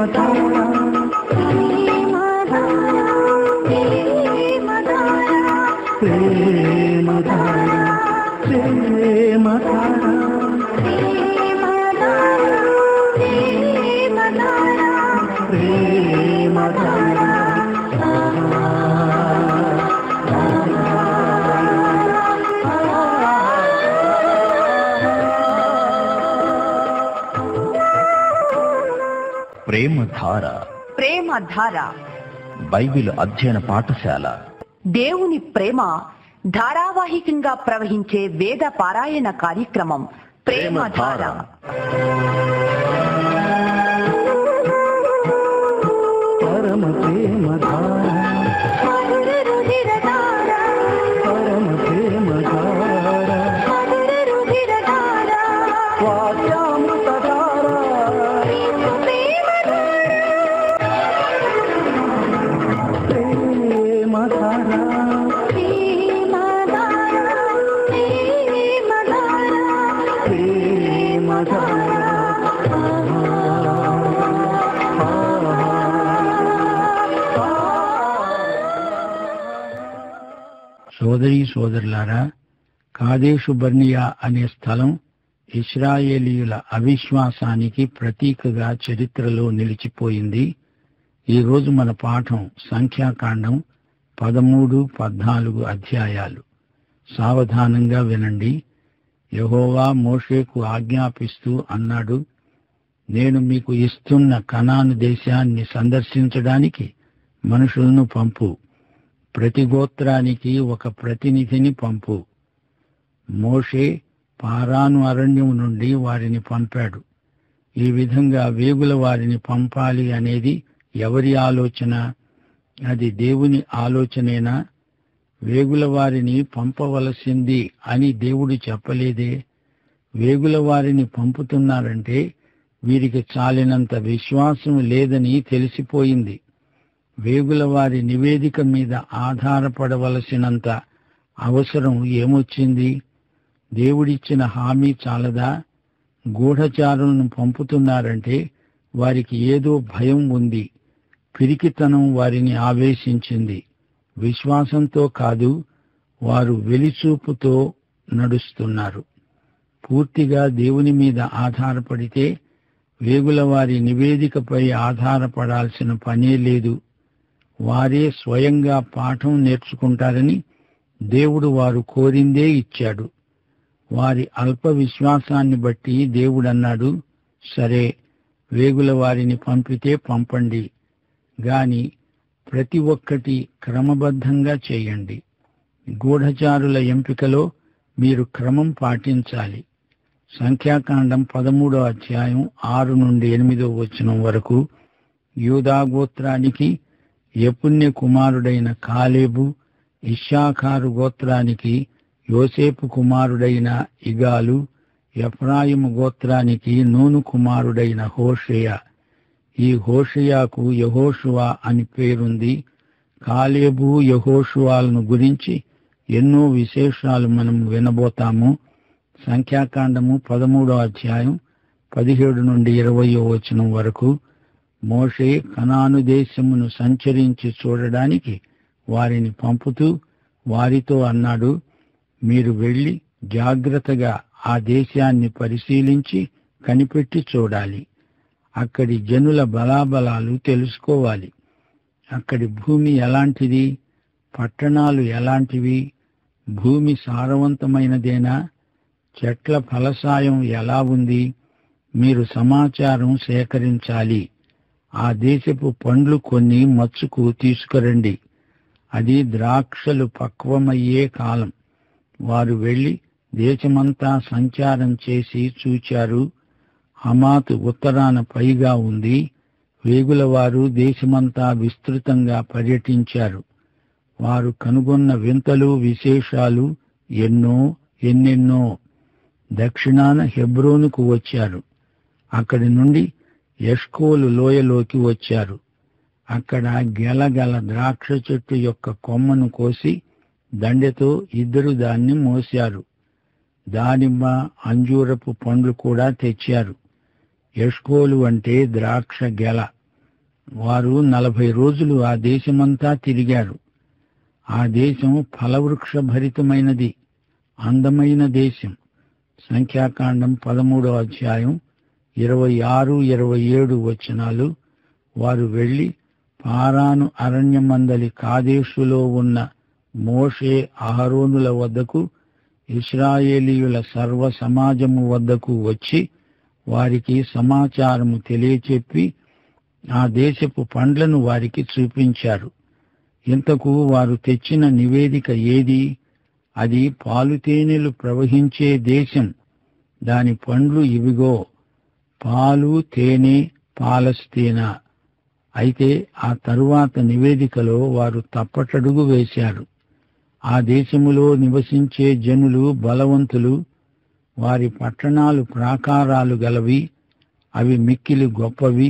ప్రేమధార ప్రేమ ధార బైబిల్ అధ్యయన పాఠశాల దేవుని ప్రేమ ధారావాహికంగా ప్రవహించే వేద పారాయణ కార్యక్రమం ప్రేమ ధార పరమ ప్రేమ ధార పరమ ప్రేమ ధార వాక్యామృత ధార ప్రేమ ధార ప్రేమ సోదరీ సోదరులారా కాదేశు బర్నియా అనే స్థలం ఇస్రాయేలీయుల అవిశ్వాసానికి ప్రతీకగా చరిత్రలో నిలిచిపోయింది ఈ రోజు మన పాఠం సంఖ్యాకాండం పదమూడు పద్నాలుగు అధ్యాయాలు సావధానంగా వినండి యహోవా మోషేకు ఆజ్ఞాపిస్తూ అన్నాడు నేను మీకు ఇస్తున్న కనాను దేశాన్ని సందర్శించడానికి మనుషులను పంపు ప్రతి గోత్రానికి ఒక ప్రతినిధిని పంపు మోషే పారాను అరణ్యం నుండి వారిని పంపాడు ఈ విధంగా వేగుల వారిని పంపాలి అనేది ఎవరి ఆలోచన అది దేవుని ఆలోచనేనా వేగుల వారిని పంపవలసింది అని దేవుడు చెప్పలేదే వేగుల వారిని పంపుతున్నారంటే వీరికి చాలినంత విశ్వాసం లేదని తెలిసిపోయింది వేగుల వారి నివేదిక మీద ఆధారపడవలసినంత అవసరం ఏమొచ్చింది దేవుడిచ్చిన హామీ చాలదా గూఢచారులను పంపుతున్నారంటే వారికి ఏదో భయం ఉంది పిరికితనం వారిని ఆవేశించింది విశ్వాసంతో కాదు వారు వెలిచూపుతో నడుస్తున్నారు పూర్తిగా దేవుని మీద ఆధారపడితే వేగుల వారి నివేదికపై ఆధారపడాల్సిన పనే లేదు వారే స్వయంగా పాఠం నేర్చుకుంటారని దేవుడు వారు కోరిందే ఇచ్చాడు వారి అల్ప విశ్వాసాన్ని బట్టి దేవుడన్నాడు సరే వేగుల వారిని పంపితే పంపండి గాని ప్రతి ఒక్కటి క్రమబద్ధంగా చేయండి గూఢచారుల ఎంపికలో మీరు క్రమం పాటించాలి సంఖ్యాకాండం పదమూడో అధ్యాయం ఆరు నుండి ఎనిమిదో వచనం వరకు యూదాగోత్రానికి యపుణ్య కుమారుడైన కాలేబు ఇషాఖారు గోత్రానికి యోసేపు కుమారుడైన ఇగాలు ఎఫ్రాయిము గోత్రానికి నూను కుమారుడైన హోషేయ ఈ హోషయాకు యహోషువా అని పేరుంది కాలేబు యహోషువాలను గురించి ఎన్నో విశేషాలు మనం వినబోతాము సంఖ్యాకాండము పదమూడో అధ్యాయం పదిహేడు నుండి ఇరవయో వచనం వరకు మోషే కనాను దేశమును సంచరించి చూడడానికి వారిని పంపుతూ వారితో అన్నాడు మీరు వెళ్లి జాగ్రత్తగా ఆ దేశాన్ని పరిశీలించి కనిపెట్టి చూడాలి అక్కడి జనుల బలాబలాలు తెలుసుకోవాలి అక్కడి భూమి ఎలాంటిది పట్టణాలు ఎలాంటివి భూమి సారవంతమైనదేనా చెట్ల ఫలసాయం ఎలా ఉంది మీరు సమాచారం సేకరించాలి ఆ దేశపు పండ్లు కొన్ని మచ్చుకు తీసుకురండి అది ద్రాక్షలు పక్వమయ్యే కాలం వారు వెళ్లి దేశమంతా సంచారం చేసి చూచారు హమాతు ఉత్తరాన పైగా ఉంది వేగుల వారు దేశమంతా విస్తృతంగా పర్యటించారు వారు కనుగొన్న వింతలు విశేషాలు ఎన్నో ఎన్నెన్నో దక్షిణాన హెబ్రోనుకు వచ్చారు అక్కడి నుండి యష్కోలు లోయలోకి వచ్చారు అక్కడ గెలగల ద్రాక్ష చెట్టు యొక్క కొమ్మను కోసి దండెతో ఇద్దరు దాన్ని మోశారు దానిమ్మ అంజూరపు పండ్లు కూడా తెచ్చారు యష్కోలు అంటే ద్రాక్ష గెల వారు నలభై రోజులు ఆ దేశమంతా తిరిగారు ఆ దేశం ఫలవృక్ష భరితమైనది అందమైన దేశం సంఖ్యాకాండం పదమూడో అధ్యాయం ఇరవై ఆరు ఇరవై ఏడు వచనాలు వారు వెళ్లి పారాను అరణ్యమందలి కాదేశులో ఉన్న మోషే అహరోనుల వద్దకు ఇస్రాయేలీయుల సర్వ సమాజము వద్దకు వచ్చి వారికి సమాచారము తెలియచెప్పి ఆ దేశపు పండ్లను వారికి చూపించారు ఇంతకు వారు తెచ్చిన నివేదిక ఏది అది పాలుతేనెలు ప్రవహించే దేశం దాని పండ్లు ఇవిగో పాలు తేనె పాలస్తీనా అయితే ఆ తరువాత నివేదికలో వారు తప్పటడుగు వేశారు ఆ దేశములో నివసించే జనులు బలవంతులు వారి పట్టణాలు ప్రాకారాలు గలవి అవి మిక్కిలి గొప్పవి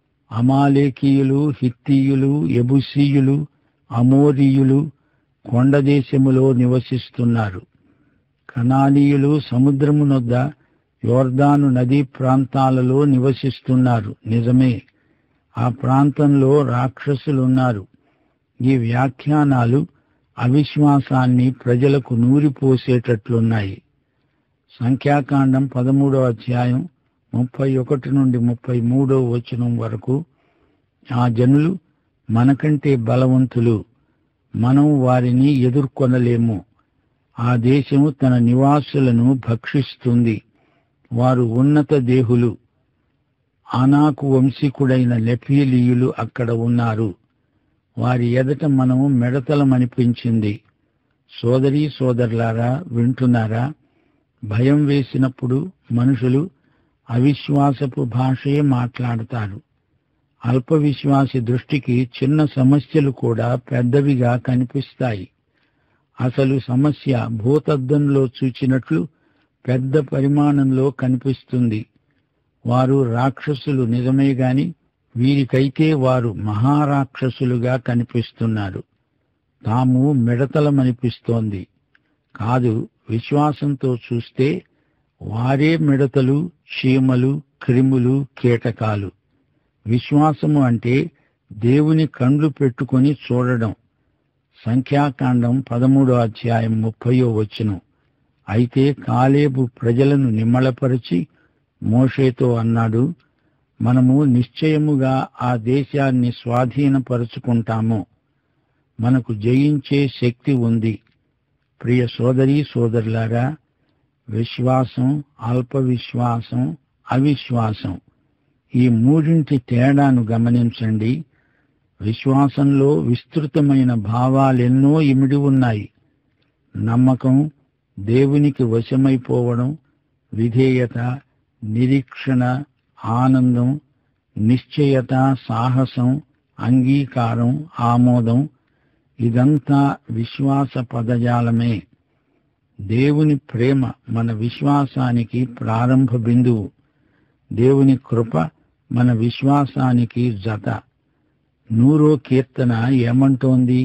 అమాలేకీయులు హిత్తీయులు ఎబుసీయులు అమోరీయులు కొండదేశములో నివసిస్తున్నారు కనానీయులు సముద్రమునొద్ద యోర్దాను నదీ ప్రాంతాలలో నివసిస్తున్నారు నిజమే ఆ ప్రాంతంలో రాక్షసులున్నారు ఈ వ్యాఖ్యానాలు అవిశ్వాసాన్ని ప్రజలకు నూరిపోసేటట్లున్నాయి సంఖ్యాకాండం పదమూడో అధ్యాయం ముప్పై ఒకటి నుండి ముప్పై మూడో వచనం వరకు ఆ జనులు మనకంటే బలవంతులు మనం వారిని ఎదుర్కొనలేము ఆ దేశము తన నివాసులను భక్షిస్తుంది వారు ఉన్నత దేహులు ఆనాకు వంశీకుడైన లెఫీలీయులు అక్కడ ఉన్నారు వారి ఎదట మనము మెడతలమనిపించింది సోదరీ సోదరులారా వింటున్నారా భయం వేసినప్పుడు మనుషులు అవిశ్వాసపు భాషే మాట్లాడతారు అల్ప విశ్వాసి దృష్టికి చిన్న సమస్యలు కూడా పెద్దవిగా కనిపిస్తాయి అసలు సమస్య భూతద్దంలో చూచినట్లు పెద్ద పరిమాణంలో కనిపిస్తుంది వారు రాక్షసులు నిజమే గాని వీరికైతే వారు మహారాక్షసులుగా కనిపిస్తున్నారు తాము మిడతలమనిపిస్తోంది కాదు విశ్వాసంతో చూస్తే వారే మిడతలు చీమలు క్రిములు కీటకాలు విశ్వాసము అంటే దేవుని కండ్లు పెట్టుకొని చూడడం సంఖ్యాకాండం పదమూడో అధ్యాయం ముప్పయో వచ్చును అయితే కాలేబు ప్రజలను నిమ్మళపరిచి మోషేతో అన్నాడు మనము నిశ్చయముగా ఆ దేశాన్ని స్వాధీనపరుచుకుంటాము మనకు జయించే శక్తి ఉంది ప్రియ సోదరీ సోదరులారా విశ్వాసం అల్ప విశ్వాసం అవిశ్వాసం ఈ మూడింటి తేడాను గమనించండి విశ్వాసంలో విస్తృతమైన భావాలెన్నో ఇమిడి ఉన్నాయి నమ్మకం దేవునికి వశమైపోవడం విధేయత నిరీక్షణ ఆనందం నిశ్చయత సాహసం అంగీకారం ఆమోదం ఇదంతా విశ్వాస పదజాలమే దేవుని ప్రేమ మన విశ్వాసానికి ప్రారంభ బిందువు దేవుని కృప మన విశ్వాసానికి జత నూరో కీర్తన ఏమంటోంది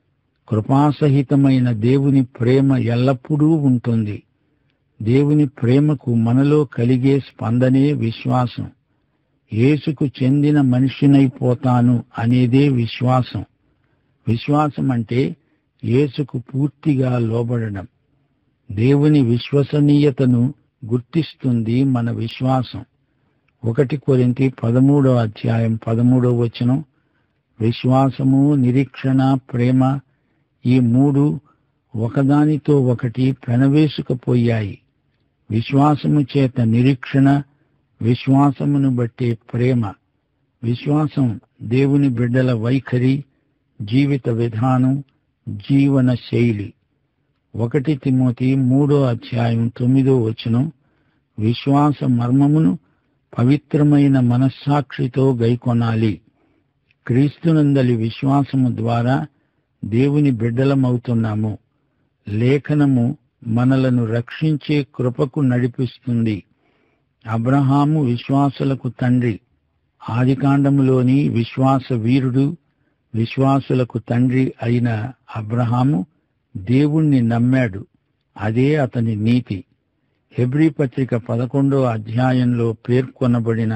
కృపాసహితమైన దేవుని ప్రేమ ఎల్లప్పుడూ ఉంటుంది దేవుని ప్రేమకు మనలో కలిగే స్పందనే విశ్వాసం యేసుకు చెందిన మనిషినైపోతాను అనేదే విశ్వాసం విశ్వాసం అంటే యేసుకు పూర్తిగా లోబడడం దేవుని విశ్వసనీయతను గుర్తిస్తుంది మన విశ్వాసం ఒకటి కొరింతి పదమూడో అధ్యాయం పదమూడో వచనం విశ్వాసము నిరీక్షణ ప్రేమ ఈ మూడు ఒకదానితో ఒకటి పెనవేసుకపోయాయి విశ్వాసము చేత నిరీక్షణ విశ్వాసమును బట్టే ప్రేమ విశ్వాసం దేవుని బిడ్డల వైఖరి జీవిత విధానం జీవన శైలి ఒకటి తిమోతి మూడో అధ్యాయం తొమ్మిదో వచనం విశ్వాస మర్మమును పవిత్రమైన మనస్సాక్షితో గైకొనాలి క్రీస్తునందలి విశ్వాసము ద్వారా దేవుని బిడ్డలమవుతున్నాము లేఖనము మనలను రక్షించే కృపకు నడిపిస్తుంది అబ్రహాము విశ్వాసులకు తండ్రి ఆదికాండములోని విశ్వాస వీరుడు విశ్వాసులకు తండ్రి అయిన అబ్రహాము దేవుణ్ణి నమ్మాడు అదే అతని నీతి హెబ్రీ పత్రిక పదకొండో అధ్యాయంలో పేర్కొనబడిన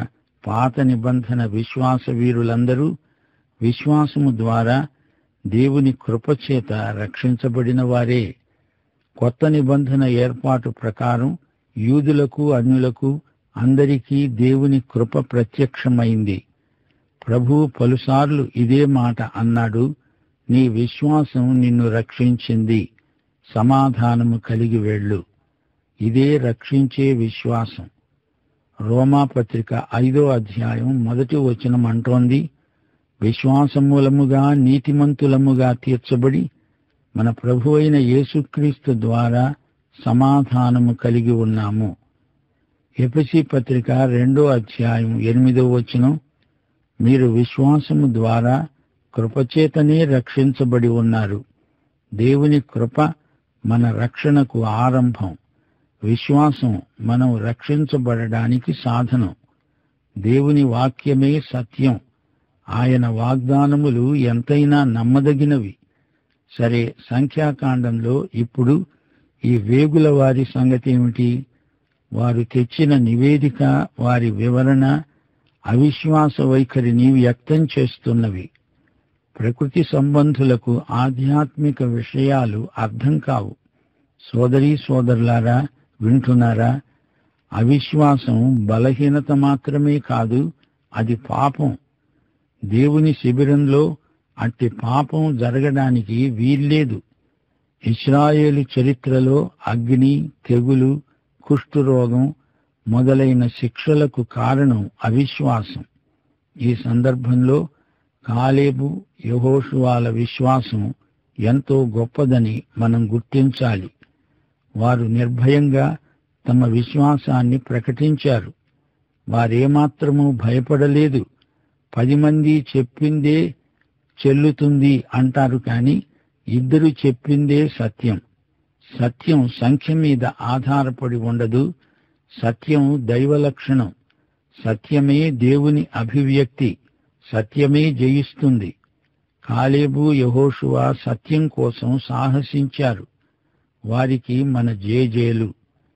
పాత నిబంధన విశ్వాస వీరులందరూ విశ్వాసము ద్వారా దేవుని కృపచేత రక్షించబడిన వారే కొత్త నిబంధన ఏర్పాటు ప్రకారం యూదులకు అన్యులకు అందరికీ దేవుని కృప ప్రత్యక్షమైంది ప్రభు పలుసార్లు ఇదే మాట అన్నాడు నీ విశ్వాసం నిన్ను రక్షించింది సమాధానము కలిగి వెళ్ళు ఇదే రక్షించే విశ్వాసం రోమాపత్రిక ఐదో అధ్యాయం మొదటి వచనం అంటోంది విశ్వాసమూలముగా నీతిమంతులముగా తీర్చబడి మన ప్రభు అయిన యేసుక్రీస్తు ద్వారా సమాధానము కలిగి ఉన్నాము ఎపిసి పత్రిక రెండో అధ్యాయం ఎనిమిదో వచనం మీరు విశ్వాసము ద్వారా కృపచేతనే రక్షించబడి ఉన్నారు దేవుని కృప మన రక్షణకు ఆరంభం విశ్వాసం మనం రక్షించబడడానికి సాధనం దేవుని వాక్యమే సత్యం ఆయన వాగ్దానములు ఎంతైనా నమ్మదగినవి సరే సంఖ్యాకాండంలో ఇప్పుడు ఈ వేగుల వారి సంగతి ఏమిటి వారు తెచ్చిన నివేదిక వారి వివరణ అవిశ్వాస వైఖరిని వ్యక్తం చేస్తున్నవి ప్రకృతి సంబంధులకు ఆధ్యాత్మిక విషయాలు అర్థం కావు సోదరీ సోదరులారా వింటున్నారా అవిశ్వాసం బలహీనత మాత్రమే కాదు అది పాపం దేవుని శిబిరంలో అట్టి పాపం జరగడానికి వీల్లేదు ఇస్రాయేలు చరిత్రలో అగ్ని తెగులు కుష్ఠురోగం మొదలైన శిక్షలకు కారణం అవిశ్వాసం ఈ సందర్భంలో కాలేబు యహోషువాల విశ్వాసం ఎంతో గొప్పదని మనం గుర్తించాలి వారు నిర్భయంగా తమ విశ్వాసాన్ని ప్రకటించారు వారేమాత్రమూ భయపడలేదు పది మంది చెప్పిందే చెల్లుతుంది అంటారు కాని ఇద్దరు చెప్పిందే సత్యం సత్యం సంఖ్య మీద ఆధారపడి ఉండదు సత్యం దైవ లక్షణం సత్యమే దేవుని అభివ్యక్తి సత్యమే జయిస్తుంది కాలేబు యహోషువ సత్యం కోసం సాహసించారు వారికి మన జేజేలు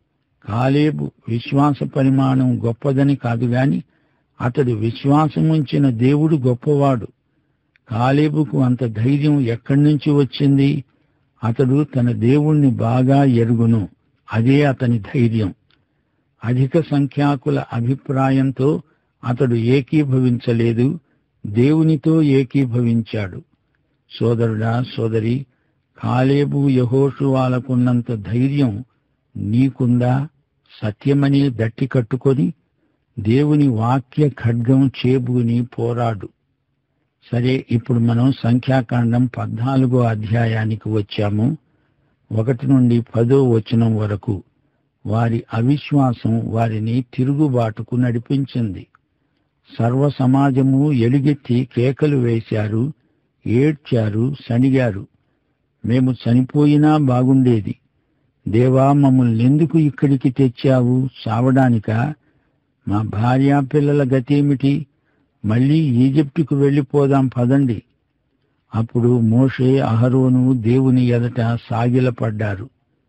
కాలేబు విశ్వాస పరిమాణం గొప్పదని కాదు గాని అతడు విశ్వాసముంచిన దేవుడు గొప్పవాడు కాలేబుకు అంత ధైర్యం ఎక్కడి నుంచి వచ్చింది అతడు తన దేవుణ్ణి బాగా ఎరుగును అదే అతని ధైర్యం అధిక సంఖ్యాకుల అభిప్రాయంతో అతడు ఏకీభవించలేదు దేవునితో ఏకీభవించాడు సోదరుడా సోదరి కాలేబు యహోషువాలకున్నంత ధైర్యం నీకుందా సత్యమని దట్టి కట్టుకొని దేవుని వాక్య ఖడ్గం చేబూని పోరాడు సరే ఇప్పుడు మనం సంఖ్యాకాండం పద్నాలుగో అధ్యాయానికి వచ్చాము ఒకటి నుండి పదో వచనం వరకు వారి అవిశ్వాసం వారిని తిరుగుబాటుకు నడిపించింది సర్వ సమాజము ఎలుగెత్తి కేకలు వేశారు ఏడ్చారు సణిగారు మేము చనిపోయినా బాగుండేది దేవా మమ్మల్ని ఎందుకు ఇక్కడికి తెచ్చావు సావడానికా మా భార్యా పిల్లల గతేమిటి మళ్ళీ ఈజిప్టుకు వెళ్ళిపోదాం పదండి అప్పుడు మోషే అహరోను దేవుని ఎదట సాగిలపడ్డారు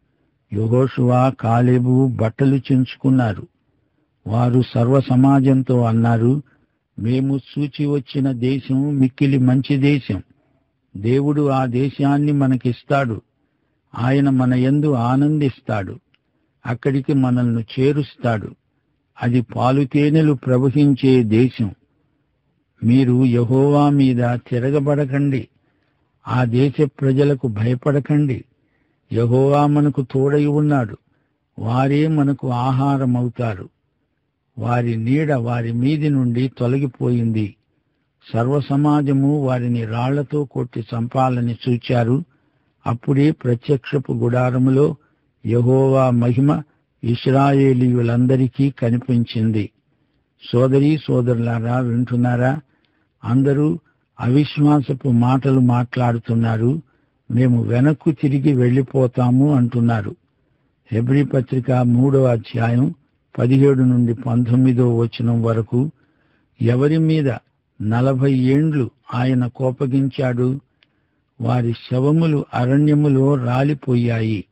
యుహోషువా కాలేబు బట్టలు చించుకున్నారు వారు సర్వ సమాజంతో అన్నారు మేము చూచి వచ్చిన దేశం మిక్కిలి మంచి దేశం దేవుడు ఆ దేశాన్ని మనకిస్తాడు ఆయన మన యందు ఆనందిస్తాడు అక్కడికి మనల్ని చేరుస్తాడు అది పాలుతేనెలు ప్రవహించే దేశం మీరు యహోవా మీద తిరగబడకండి ఆ దేశ ప్రజలకు భయపడకండి యహోవా మనకు తోడై ఉన్నాడు వారే మనకు ఆహారమవుతారు వారి నీడ వారి మీది నుండి తొలగిపోయింది సర్వ సమాజము వారిని రాళ్లతో కొట్టి చంపాలని చూచారు అప్పుడే ప్రత్యక్షపు గుడారములో యహోవా మహిమ ఇస్రాయేలీయులందరికీ కనిపించింది సోదరీ సోదరులారా వింటున్నారా అందరూ అవిశ్వాసపు మాటలు మాట్లాడుతున్నారు మేము వెనక్కు తిరిగి వెళ్ళిపోతాము అంటున్నారు హెబ్రి పత్రిక మూడో అధ్యాయం పదిహేడు నుండి పంతొమ్మిదో వచనం వరకు ఎవరి మీద నలభై ఏండ్లు ఆయన కోపగించాడు వారి శవములు అరణ్యములో రాలిపోయాయి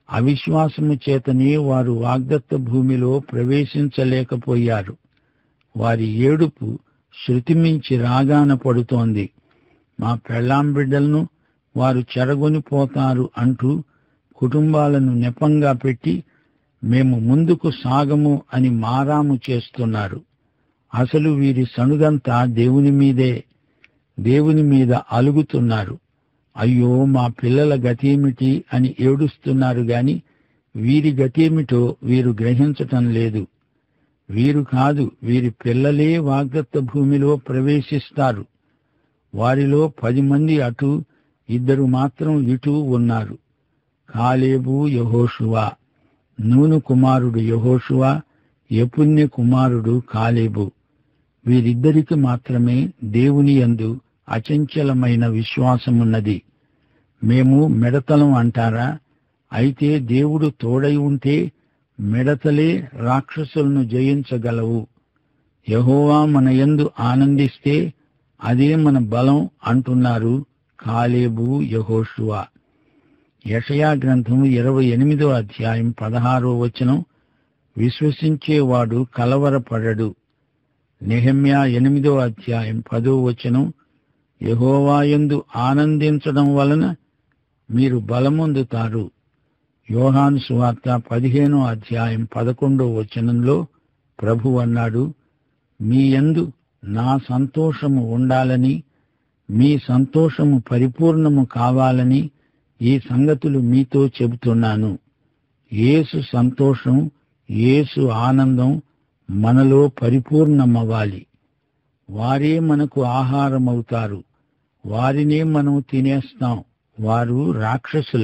అవిశ్వాసము చేతనే వారు వాగ్దత్త భూమిలో ప్రవేశించలేకపోయారు వారి ఏడుపు శృతి మించి రాగాన పడుతోంది మా పెళ్ళాం బిడ్డలను వారు చెరగొనిపోతారు అంటూ కుటుంబాలను నెపంగా పెట్టి మేము ముందుకు సాగము అని మారాము చేస్తున్నారు అసలు వీరి సణుగంతా దేవుని మీదే దేవుని మీద అలుగుతున్నారు అయ్యో మా పిల్లల గతేమిటి అని ఏడుస్తున్నారు గాని వీరి గతేమిటో వీరు గ్రహించటం లేదు వీరు కాదు వీరి పిల్లలే వాగ్దత్త భూమిలో ప్రవేశిస్తారు వారిలో పది మంది అటు ఇద్దరు మాత్రం ఇటు ఉన్నారు కాలేబు యహోషువా నూను కుమారుడు యహోషువా యపుణ్య కుమారుడు కాలేబు వీరిద్దరికి మాత్రమే దేవుని యందు అచంచలమైన విశ్వాసమున్నది మేము మిడతలం అంటారా అయితే దేవుడు తోడై ఉంటే మిడతలే రాక్షసులను జయించగలవు యహోవా మన యందు ఆనందిస్తే అదే మన బలం అంటున్నారు కాలేబు యహోషువా యషయా గ్రంథం ఇరవై ఎనిమిదో అధ్యాయం పదహారో వచనం విశ్వసించేవాడు కలవరపడడు నెహమ్యా ఎనిమిదో అధ్యాయం పదో వచనం యహోవాయందు ఆనందించడం వలన మీరు బలమొందుతారు యోహాను సువార్త పదిహేనో అధ్యాయం పదకొండో వచనంలో ప్రభు అన్నాడు మీ యందు నా సంతోషము ఉండాలని మీ సంతోషము పరిపూర్ణము కావాలని ఈ సంగతులు మీతో చెబుతున్నాను యేసు సంతోషం యేసు ఆనందం మనలో పరిపూర్ణమవ్వాలి వారే మనకు ఆహారమవుతారు వారినే మనం తినేస్తాం వారు రాక్షసుల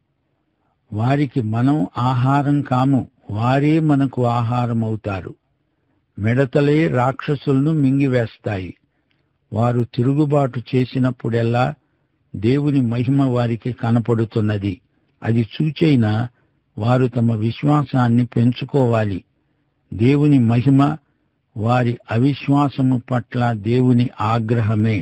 వారికి మనం ఆహారం కాము వారే మనకు ఆహారం అవుతారు మిడతలే రాక్షసులను మింగివేస్తాయి వారు తిరుగుబాటు చేసినప్పుడెల్లా దేవుని మహిమ వారికి కనపడుతున్నది అది చూచైనా వారు తమ విశ్వాసాన్ని పెంచుకోవాలి దేవుని మహిమ వారి అవిశ్వాసము పట్ల దేవుని ఆగ్రహమే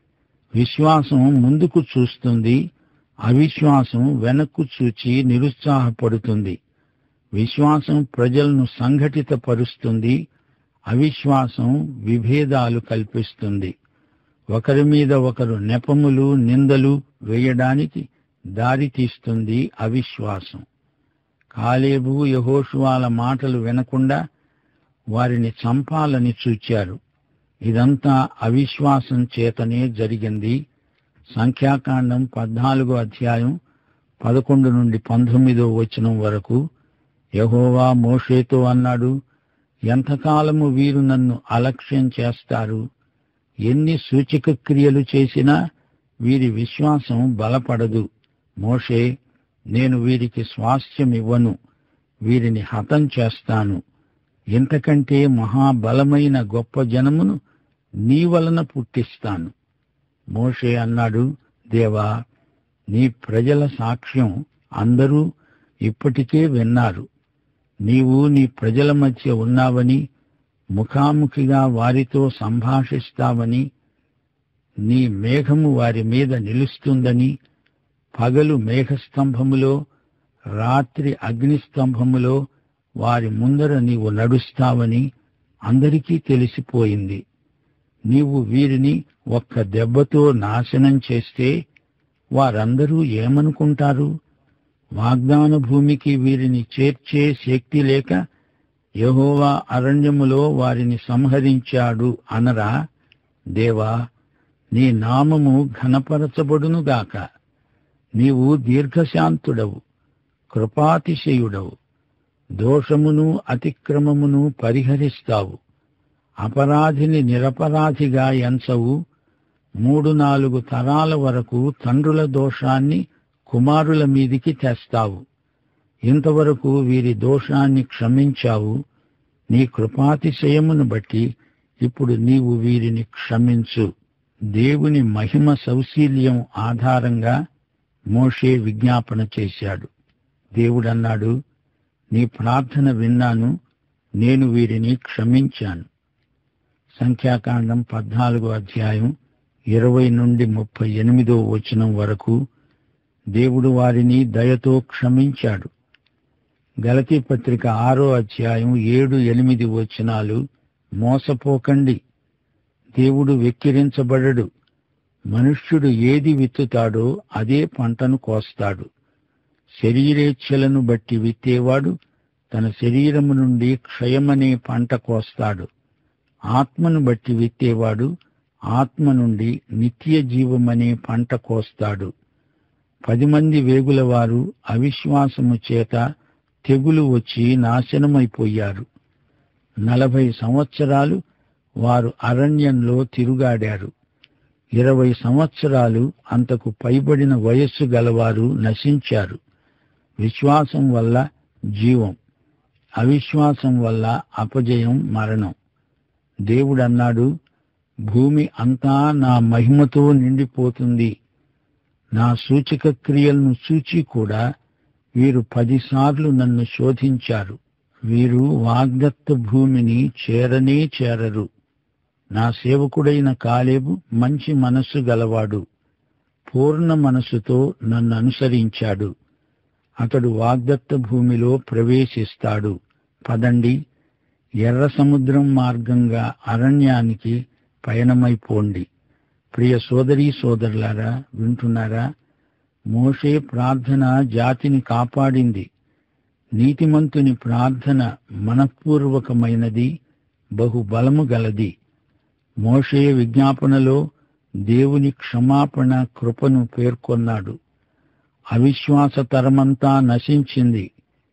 విశ్వాసం ముందుకు చూస్తుంది అవిశ్వాసం వెనక్కు చూచి నిరుత్సాహపడుతుంది విశ్వాసం ప్రజలను సంఘటితపరుస్తుంది అవిశ్వాసం విభేదాలు కల్పిస్తుంది ఒకరి మీద ఒకరు నెపములు నిందలు వేయడానికి దారి తీస్తుంది అవిశ్వాసం కాలేబు యహోషువాల మాటలు వినకుండా వారిని చంపాలని చూచారు ఇదంతా అవిశ్వాసం చేతనే జరిగింది సంఖ్యాకాండం పద్నాలుగో అధ్యాయం పదకొండు నుండి పంతొమ్మిదో వచనం వరకు యహోవా మోషేతో అన్నాడు ఎంతకాలము వీరు నన్ను అలక్ష్యం చేస్తారు ఎన్ని సూచక క్రియలు చేసినా వీరి విశ్వాసం బలపడదు మోషే నేను వీరికి స్వాస్థ్యం ఇవ్వను వీరిని హతం చేస్తాను ఇంతకంటే మహాబలమైన గొప్ప జనమును నీ వలన పుట్టిస్తాను మోషే అన్నాడు దేవా నీ ప్రజల సాక్ష్యం అందరూ ఇప్పటికే విన్నారు నీవు నీ ప్రజల మధ్య ఉన్నావని ముఖాముఖిగా వారితో సంభాషిస్తావని నీ మేఘము వారి మీద నిలుస్తుందని పగలు మేఘస్తంభములో రాత్రి అగ్నిస్తంభములో వారి ముందర నీవు నడుస్తావని అందరికీ తెలిసిపోయింది నీవు వీరిని ఒక్క దెబ్బతో నాశనం చేస్తే వారందరూ ఏమనుకుంటారు వాగ్దాన భూమికి వీరిని చేర్చే శక్తి లేక యహోవా అరణ్యములో వారిని సంహరించాడు అనరా దేవా నీ నామము ఘనపరచబడునుగాక నీవు దీర్ఘశాంతుడవు కృపాతిశయుడవు దోషమును అతిక్రమమును పరిహరిస్తావు అపరాధిని నిరపరాధిగా ఎంచవు మూడు నాలుగు తరాల వరకు తండ్రుల దోషాన్ని కుమారుల మీదికి తెస్తావు ఇంతవరకు వీరి దోషాన్ని క్షమించావు నీ కృపాతిశయమును బట్టి ఇప్పుడు నీవు వీరిని క్షమించు దేవుని మహిమ సౌశీల్యం ఆధారంగా మోషే విజ్ఞాపన చేశాడు దేవుడన్నాడు నీ ప్రార్థన విన్నాను నేను వీరిని క్షమించాను సంఖ్యాకాండం పద్నాలుగో అధ్యాయం ఇరవై నుండి ముప్పై ఎనిమిదో వచనం వరకు దేవుడు వారిని దయతో క్షమించాడు గలతీ పత్రిక ఆరో అధ్యాయం ఏడు ఎనిమిది వచనాలు మోసపోకండి దేవుడు వెక్కిరించబడడు మనుష్యుడు ఏది విత్తుతాడో అదే పంటను కోస్తాడు శరీరేచ్ఛలను బట్టి విత్తేవాడు తన శరీరము నుండి క్షయమనే పంట కోస్తాడు ఆత్మను బట్టి విత్తేవాడు ఆత్మ నుండి నిత్య జీవమనే పంట కోస్తాడు పది మంది వేగులవారు అవిశ్వాసము చేత తెగులు వచ్చి నాశనమైపోయారు నలభై సంవత్సరాలు వారు అరణ్యంలో తిరుగాడారు ఇరవై సంవత్సరాలు అంతకు పైబడిన వయస్సు గలవారు నశించారు విశ్వాసం వల్ల జీవం అవిశ్వాసం వల్ల అపజయం మరణం దేవుడన్నాడు భూమి అంతా నా మహిమతో నిండిపోతుంది నా సూచక క్రియలను చూచి కూడా వీరు పదిసార్లు నన్ను శోధించారు వీరు వాగ్దత్త భూమిని చేరనే చేరరు నా సేవకుడైన కాలేబు మంచి మనస్సు గలవాడు పూర్ణ మనస్సుతో నన్ను అనుసరించాడు అతడు వాగ్దత్త భూమిలో ప్రవేశిస్తాడు పదండి ఎర్ర సముద్రం మార్గంగా అరణ్యానికి పయనమైపోండి ప్రియ సోదరీ సోదరులారా వింటున్నారా మోషే ప్రార్థన జాతిని కాపాడింది నీతిమంతుని ప్రార్థన మనఃపూర్వకమైనది బహుబలము గలది మోషే విజ్ఞాపనలో దేవుని క్షమాపణ కృపను పేర్కొన్నాడు అవిశ్వాస తరమంతా నశించింది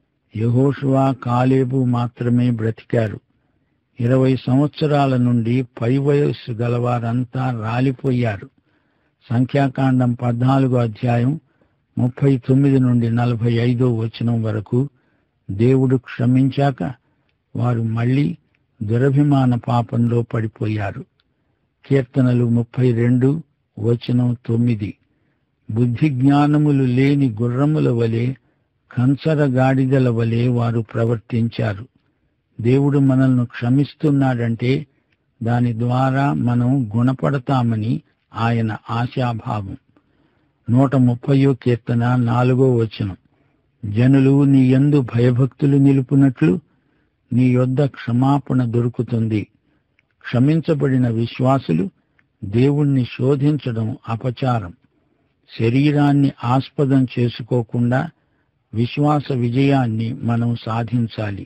యహోషువా కాలేబు మాత్రమే బ్రతికారు ఇరవై సంవత్సరాల నుండి పై వయస్సు గలవారంతా రాలిపోయారు సంఖ్యాకాండం పద్నాలుగో అధ్యాయం ముప్పై తొమ్మిది నుండి నలభై ఐదో వచనం వరకు దేవుడు క్షమించాక వారు మళ్ళీ దురభిమాన పాపంలో పడిపోయారు కీర్తనలు ముప్పై రెండు వచనం తొమ్మిది బుద్ధి జ్ఞానములు లేని గుర్రముల వలె కంచర గాడిదల వలె వారు ప్రవర్తించారు దేవుడు మనల్ని క్షమిస్తున్నాడంటే దాని ద్వారా మనం గుణపడతామని ఆయన ఆశాభావం నూట ముప్పయో కీర్తన నాలుగో వచనం జనులు నీ యందు భయభక్తులు నిలుపునట్లు నీ యొద్ద క్షమాపణ దొరుకుతుంది క్షమించబడిన విశ్వాసులు దేవుణ్ణి శోధించడం అపచారం శరీరాన్ని ఆస్పదం చేసుకోకుండా విశ్వాస విజయాన్ని మనం సాధించాలి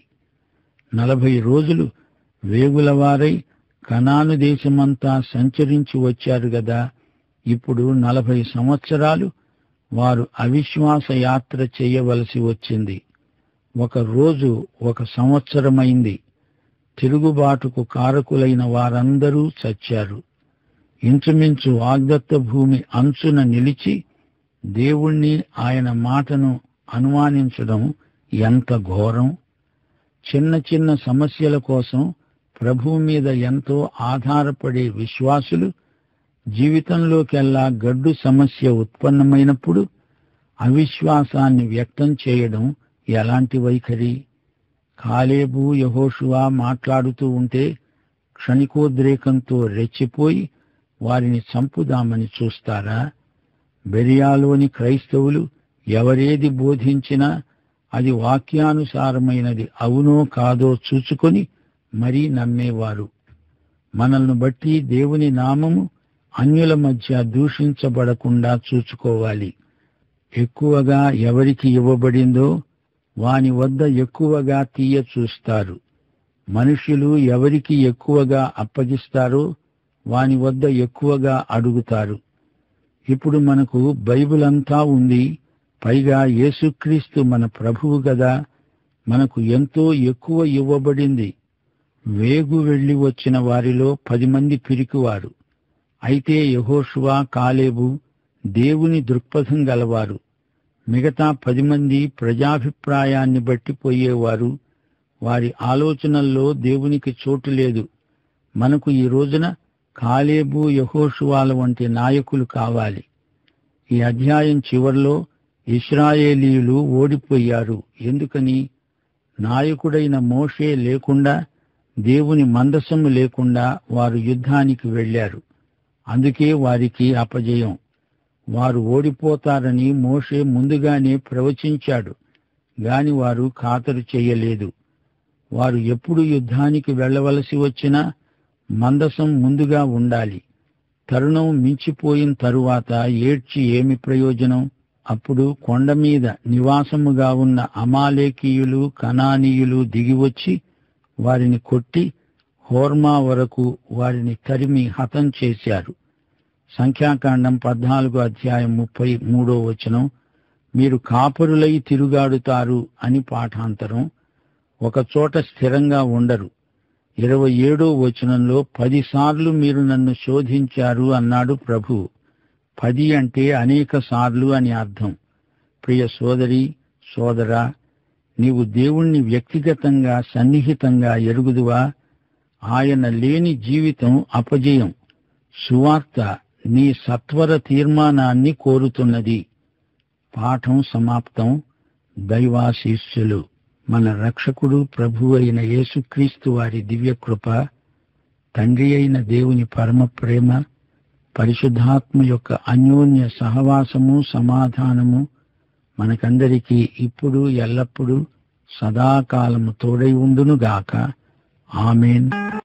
నలభై రోజులు వేగులవారై కనాను దేశమంతా సంచరించి వచ్చారు గదా ఇప్పుడు నలభై సంవత్సరాలు వారు అవిశ్వాస యాత్ర చేయవలసి వచ్చింది ఒక రోజు ఒక సంవత్సరమైంది తిరుగుబాటుకు కారకులైన వారందరూ చచ్చారు ఇంచుమించు వాగ్దత్త భూమి అంచున నిలిచి దేవుణ్ణి ఆయన మాటను అనుమానించడం ఎంత ఘోరం చిన్న చిన్న సమస్యల కోసం ప్రభు మీద ఎంతో ఆధారపడే విశ్వాసులు జీవితంలోకెల్లా గడ్డు సమస్య ఉత్పన్నమైనప్పుడు అవిశ్వాసాన్ని వ్యక్తం చేయడం ఎలాంటి వైఖరి కాలేబు యహోషువా మాట్లాడుతూ ఉంటే క్షణికోద్రేకంతో రెచ్చిపోయి వారిని చంపుదామని చూస్తారా బెరియాలోని క్రైస్తవులు ఎవరేది బోధించినా అది వాక్యానుసారమైనది అవునో కాదో చూచుకొని మరీ నమ్మేవారు మనల్ని బట్టి దేవుని నామము అన్యుల మధ్య దూషించబడకుండా చూచుకోవాలి ఎక్కువగా ఎవరికి ఇవ్వబడిందో వాని వద్ద ఎక్కువగా తీయ చూస్తారు మనుషులు ఎవరికి ఎక్కువగా అప్పగిస్తారో వాని వద్ద ఎక్కువగా అడుగుతారు ఇప్పుడు మనకు బైబిల్ అంతా ఉంది పైగా యేసుక్రీస్తు మన ప్రభువు గదా మనకు ఎంతో ఎక్కువ ఇవ్వబడింది వేగు వెళ్లి వచ్చిన వారిలో పది మంది పిరికివారు అయితే యహోషువా కాలేబు దేవుని దృక్పథం గలవారు మిగతా పది మంది ప్రజాభిప్రాయాన్ని బట్టి పోయేవారు వారి ఆలోచనల్లో దేవునికి చోటు లేదు మనకు ఈ రోజున కాలేబు యహోషువాల వంటి నాయకులు కావాలి ఈ అధ్యాయం చివర్లో ఇస్రాయేలీయులు ఓడిపోయారు ఎందుకని నాయకుడైన మోషే లేకుండా దేవుని మందసము లేకుండా వారు యుద్ధానికి వెళ్లారు అందుకే వారికి అపజయం వారు ఓడిపోతారని మోషే ముందుగానే ప్రవచించాడు గాని వారు ఖాతరు చేయలేదు వారు ఎప్పుడు యుద్ధానికి వెళ్ళవలసి వచ్చినా మందసం ముందుగా ఉండాలి తరుణం మించిపోయిన తరువాత ఏడ్చి ఏమి ప్రయోజనం అప్పుడు కొండ మీద నివాసముగా ఉన్న అమాలేకీయులు కనానీయులు దిగివచ్చి వారిని కొట్టి హోర్మా వరకు వారిని తరిమి హతం చేశారు సంఖ్యాకాండం పద్నాలుగో అధ్యాయం ముప్పై మూడో వచనం మీరు కాపరులై తిరుగాడుతారు అని పాఠాంతరం ఒక చోట స్థిరంగా ఉండరు ఇరవై ఏడో వచనంలో పదిసార్లు మీరు నన్ను శోధించారు అన్నాడు ప్రభు పది అంటే అనేక సార్లు అని అర్థం ప్రియ సోదరి సోదరా నీవు దేవుణ్ణి వ్యక్తిగతంగా సన్నిహితంగా ఎరుగుదువా ఆయన లేని జీవితం అపజయం సువార్త నీ సత్వర తీర్మానాన్ని కోరుతున్నది పాఠం సమాప్తం దైవాశీస్సులు మన రక్షకుడు ప్రభు అయిన యేసుక్రీస్తు వారి దివ్యకృప తండ్రి అయిన దేవుని పరమ ప్రేమ పరిశుద్ధాత్మ యొక్క అన్యోన్య సహవాసము సమాధానము మనకందరికీ ఇప్పుడు ఎల్లప్పుడూ సదాకాలము తోడై ఉండునుగాక ఆమెన్